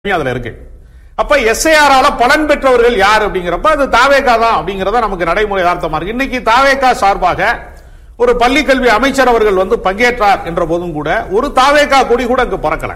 அதுல இருக்கு அப்ப எஸ்ஐஆரால பலன் பெற்றவர்கள் யார் அப்படிங்கிறப்ப அது தாவேகா தான் அப்படிங்கறத நமக்கு நடைமுறை யதார்த்தமா இருக்கு இன்னைக்கு தாவேகா சார்பாக ஒரு பள்ளி கல்வி அமைச்சர் அவர்கள் வந்து பங்கேற்றார் என்ற போதும் கூட ஒரு தாவேகா கொடி கூட அங்கு பறக்கல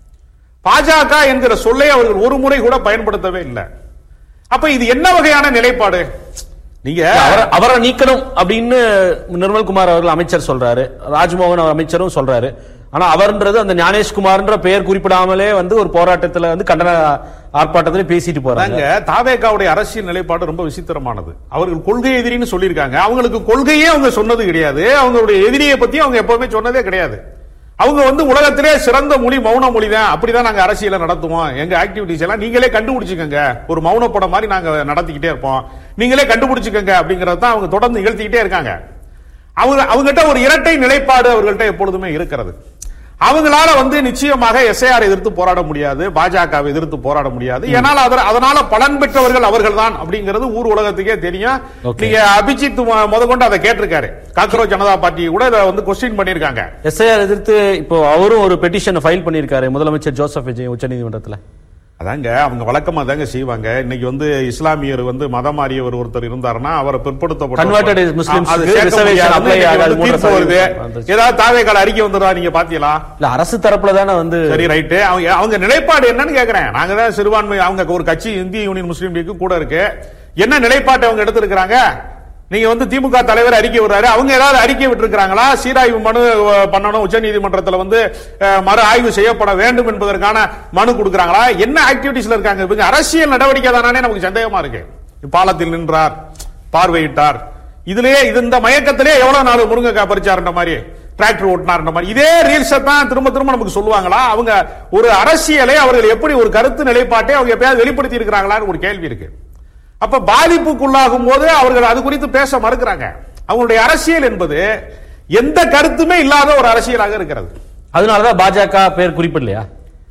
பாஜக என்கிற சொல்லை அவர்கள் ஒரு முறை கூட பயன்படுத்தவே இல்லை அப்ப இது என்ன வகையான நிலைப்பாடு நீங்க அவரை அவரை நீக்கணும் அப்படின்னு நிர்மல்குமார் அவர்கள் அமைச்சர் சொல்றாரு ராஜ்மோகன் அவர் அமைச்சரும் சொல்றாரு ஆனா அவர்ன்றது அந்த ஞானேஷ்குமார்ன்ற பெயர் குறிப்பிடாமலே வந்து ஒரு போராட்டத்துல வந்து கண்டன ஆர்ப்பாட்டத்துல பேசிட்டு போறாங்க அங்க தாவேகாவுடைய அரசியல் நிலைப்பாடு ரொம்ப விசித்திரமானது அவர்கள் கொள்கை எதிரின்னு சொல்லியிருக்காங்க அவங்களுக்கு கொள்கையே அவங்க சொன்னது கிடையாது அவங்களுடைய எதிரியை பத்தி அவங்க எப்பவுமே சொன்னதே கிடையாது அவங்க வந்து உலகத்திலே சிறந்த மொழி மௌன மொழி தான் அப்படிதான் நாங்க அரசியலை நடத்துவோம் எங்க ஆக்டிவிட்டிஸ் எல்லாம் நீங்களே கண்டுபிடிச்சுக்கோங்க ஒரு மௌன படம் மாதிரி நாங்க நடத்திக்கிட்டே இருப்போம் நீங்களே கண்டுபிடிச்சுக்கோங்க அப்படிங்கறது தான் அவங்க தொடர்ந்து நிகழ்த்திக்கிட்டே இருக்காங்க அவங்க அவங்ககிட்ட ஒரு இரட்டை நிலைப்பாடு அவர்கள்ட்ட எப்பொழுதுமே இருக்கிறது அவங்களால வந்து நிச்சயமாக எஸ்ஐஆர் எதிர்த்து போராட முடியாது பாஜகவை எதிர்த்து போராட முடியாது ஏனால் அதர- அதனால பலன் பெற்றவர்கள் அவர்கள் தான் அப்படிங்கிறது ஊர் உலகத்துக்கே தெரியும் Okay. நீங்க அபிஜித் மு- முதற்கொண்டு அதை கேட்டிருக்காரு காக்ரோச் ஜனதா பார்ட்டி கூட இதை வந்து கொஸ்டின் பண்ணிருக்காங்க எஸ்ஐஆர் எதிர்த்து இப்போ அவரும் ஒரு பெட்டிஷன் ஃபைல் பண்ணியிருக்காரு முதலமைச்சர் ஜோசப் விஜய் உச்சநீதிமன்றத்துல அதாங்க அவங்க வழக்கமா தாங்க செய்வாங்க இன்னைக்கு வந்து இஸ்லாமியர் வந்து மதம் மாறியவர் ஒருத்தர் இருந்தாருன்னா அவரை பிற்படுத்தப்பட்ட Converted Muslims அது க்கு சேர்க்க reservation முடியாதுன்னு apply இன்னைக்கு ஆகாது, வந்து மூணு தீர்ப்பு வருது சதவீதம் வந்துருச்சு. ஏதாவது தாவேக்கால அறிக்கை வந்துடுறா நீங்க பாத்தீங்களா இல்ல அரசு தரப்புல தானே வந்து சரி ரைட்டு அவங்க அவங்க நிலைப்பாடு என்னன்னு கேக்குறேன் நாங்க தான் சிறுபான்மை அவங்க ஒரு கட்சி இந்திய யூனியன் முஸ்லீம் லீக் கூட இருக்கு என்ன நிலைப்பாட்டை அவங்க எடுத்திருக்கிறாங்க நீங்க வந்து திமுக தலைவர் அறிக்கை விடுறாரு அவங்க ஏதாவது அறிக்கை விட்டுருக்காங்களா சீராய்வு மனு அஹ், பண்ணணும் உச்சநீதிமன்றத்துல வந்து அஹ், மறு ஆய்வு செய்யப்பட வேண்டும் என்பதற்கான மனு கொடுக்கறாங்களா என்ன ஆக்டிவிட்டிஸ்ல இருக்காங்க இவங்க அரசியல் நடவடிக்கை தானே நமக்கு சந்தேகமா இருக்கு பாலத்தில் நின்றார் பார்வையிட்டார் இதுலயே இது இந்த மயக்கத்திலே எவ்வளவு நாள் முருங்கைக்காய் பறிச்சாருன்ற மாதிரி டிராக்டர் ஓட்டினார்ன்ற மாதிரி இதே ரீல்ஸ் தான் திரும்ப திரும்ப நமக்கு சொல்லுவாங்களா அவங்க ஒரு அரசியலை அவர்கள் எப்படி ஒரு கருத்து நிலைப்பாட்டை அவங்க எப்பயாவது வெளிப்படுத்தி இருக்கிறாங்களான்னு ஒரு கேள்வி இருக்கு அப்ப பாதிப்புக்குள்ளாகும் போது அவர்கள் அது குறித்து பேச மறுக்கிறாங்க அவங்களுடைய அரசியல் என்பது எந்த கருத்துமே இல்லாத ஒரு அரசியலாக இருக்கிறது அதனாலதான் பாஜக பேர் குறிப்பிடலையா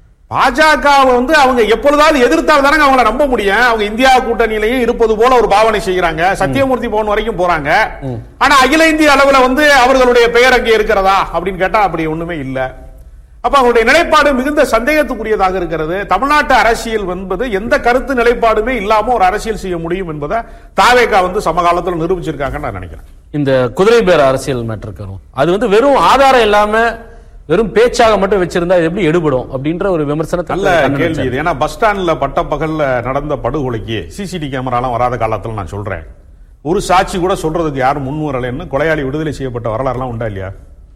பாஜக வந்து அவங்க எப்பொழுதாவது எதிர்த்தால் தானே அவங்கள நம்ப முடியும் அவங்க இந்தியா கூட்டணியிலையும் இருப்பது போல ஒரு பாவனை செய்யறாங்க சத்தியமூர்த்தி பவன் வரைக்கும் போறாங்க ஆனா அகில இந்திய அளவுல வந்து அவர்களுடைய பெயர் அங்கே இருக்கிறதா அப்படின்னு கேட்டா அப்படி ஒண்ணுமே இல்ல அப்ப அவங்களுடைய நிலைப்பாடு மிகுந்த சந்தேகத்துக்குரியதாக இருக்கிறது தமிழ்நாட்டு அரசியல் என்பது எந்த கருத்து நிலைப்பாடுமே இல்லாம ஒரு அரசியல் செய்ய முடியும் என்பதை தாவேகா வந்து சமகாலத்தில் நிரூபிச்சிருக்காங்கன்னு நான் நினைக்கிறேன் இந்த குதிரை பேர் அரசியல் மேட்டருக்கு வரும் அது வந்து வெறும் ஆதாரம் இல்லாம வெறும் பேச்சாக மட்டும் வச்சிருந்தா இது எப்படி எடுபடும் அப்படின்ற ஒரு விமர்சனத்தை நல்ல கண்ணன் கேள்வி வச்சாரு. இது ஏன்னா பஸ் ஸ்டாண்ட்ல பட்ட பகல்ல நடந்த படுகொலைக்கு சிசிடி கேமராலாம் வராத காலத்துல நான் சொல்றேன் ஒரு சாட்சி கூட சொல்றதுக்கு யாரும் முன் வரலைன்னு கொலையாளி விடுதலை செய்யப்பட்ட வரலாறுலாம் உண்டா இல்லையா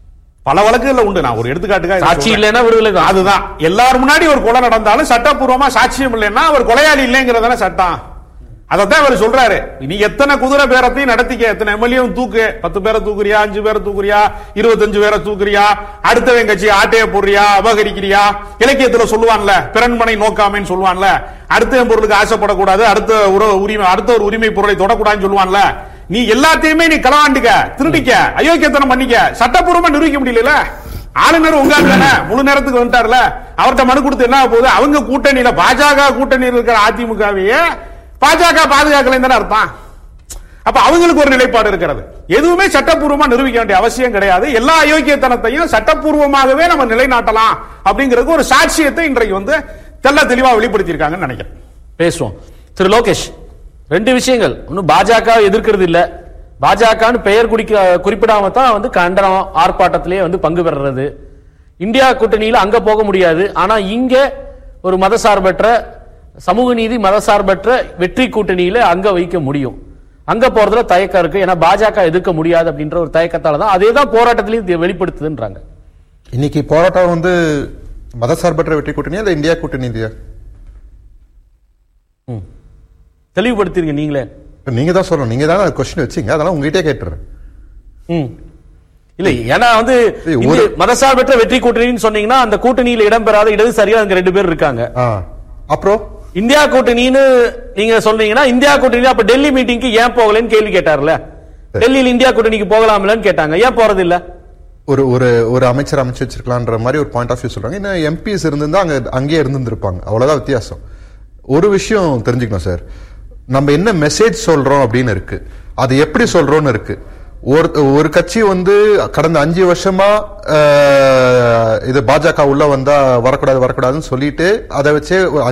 பல வழக்குகள்ல உண்டு நான் ஒரு எடுத்துக்காட்டுக்காக இதை சாட்சி சொல்றேன். இல்லைன்னா விடுதலை தான். அதுதான் எல்லாரும் முன்னாடி ஒரு கொலை நடந்தாலும் சட்டப்பூர்வமா சாட்சியம் இல்லைன்னா அவர் கொலையாளி இல்லைங்கிறதான சட்டம் அதைத்தான் அவர் சொல்றாரு நீ எத்தனை குதிரை பேரத்தையும் நடத்திக்க எத்தனை எம்எல்ஏவும் தூக்கு பத்து பேரை தூக்குறியா அஞ்சு பேரை தூக்குறியா இருபத்தஞ்சு பேரை தூக்குறியா அடுத்தவன் கட்சி ஆட்டைய போடுறியா அபகரிக்கிறியா இலக்கியத்துல சொல்லுவான்ல பிறன்மனை நோக்காமேன்னு சொல்லுவான்ல அடுத்தவன் பொருளுக்கு ஆசைப்படக்கூடாது அடுத்த உற- உரிமை அடுத்த ஒரு உரிமை பொருளை தொடக்கூடாதுன்னு சொல்லுவான்ல நீ எல்லாத்தையுமே நீ களவாண்டுக்க திருடிக்க அயோக்கியத்தனம் பண்ணிக்க சட்டப்பூர்வமா நிரூபிக்க முடியல ஆளுநர் உங்க ஆள் தானே முழு நேரத்துக்கு வந்துட்டார்ல அவர்ட்ட மனு கொடுத்து என்ன ஆகப் போகுது அவங்க கூட்டணியில பாஜக கூட்டணியில் இருக்கிற அதிமுகவையே பாஜக பாதுகாக்கலைன்னு தானே அர்த்தம் அப்ப அவங்களுக்கு ஒரு நிலைப்பாடு இருக்கிறது எதுவுமே சட்டப்பூர்வமா நிரூபிக்க வேண்டிய அவசியம் கிடையாது எல்லா அயோக்கியத்தனத்தையும் சட்டப்பூர்வமாகவே நம்ம நிலைநாட்டலாம் அப்படிங்கிறதுக்கு ஒரு சாட்சியத்தை இன்றைக்கு வந்து தெள்ள தெளிவா வெளிப்படுத்தியிருக்காங்கன்னு நினைக்கிறேன் பேசுவோம் திரு லோகேஷ் ரெண்டு விஷயங்கள் ஒன்னு பாஜக எதிர்க்கிறது இல்ல பாஜகன்னு பெயர் குடிக்க குறிப்பிடாம தான் வந்து கண்டனம் ஆர்ப்பாட்டத்திலேயே வந்து பங்கு பெறுறது இந்தியா கூட்டணியில அங்க போக முடியாது ஆனா இங்க ஒரு மதசார்பற்ற சமூக நீதி மதசார்பற்ற வெற்றி கூட்டணியில அங்க வைக்க முடியும் அங்க போறதுல தயக்கம் இருக்கு ஏன்னா பாஜக எதிர்க்க முடியாது அப்படின்ற ஒரு தயக்கத்தால தான் அதே தான் போராட்டத்திலையும் இது வெளிப்படுத்துதுன்றாங்க இன்னைக்கு போராட்டம் வந்து மதசார்பற்ற வெற்றி கூட்டணியா இல்ல இந்தியா கூட்டணி இல்லையா தெளிவுபடுத்திருங்க நீங்களே இப்ப நீங்க தான் சொல்லணும் நீங்க தான் கொஸ்டின் வச்சீங்க அதெல்லாம் உங்ககிட்டே கேட்டுறேன் ம். இல்ல ஏன்னா வந்து ஏய், இந்த ஒரு- மதசார்பற்ற வெற்றி கூட்டணின்னு சொன்னீங்கன்னா அந்த கூட்டணியில இடம்பெறாத இடதுசாரியா அங்க ரெண்டு பேர் இருக்காங்க ஆ. அப்புறம் இந்தியா கூட்டணின்னு நீங்க சொன்னீங்கன்னா இந்தியா கூட்டணி அப்ப டெல்லி மீட்டிங்க்கு ஏன் போகலன்னு கேள்வி கேட்டார்ல டெல்லியில இந்தியா கூட்டணிக்கு போகலாம்லன்னு கேட்டாங்க ஏன் போறது இல்ல ஒரு ஒரு ஒரு அமைச்சர் அமைச்சு வச்சிருக்கலான்ற மாதிரி ஒரு பாயிண்ட் ஆஃப் வியூ சொல்றாங்க இன்னும் எம்பிஸ் இருந்திருந்தா அங்க அங்கேயே இருந்திருப்பாங்க அவ்வளவுதான் வித்தியாசம் ஒரு விஷயம் தெரிஞ்சுக்கணும் சார் நம்ம என்ன மெசேஜ் சொல்றோம் அப்படின்னு இருக்கு அது எப்படி சொல்றோம்னு இருக்கு ஒரு ஒரு கட்சி வந்து கடந்த அஞ்சு வருஷமா அஹ், இது பாஜக உள்ள வந்தா வரக்கூடாது வரக்கூடாதுன்னு சொல்லிட்டு அதை வச்சே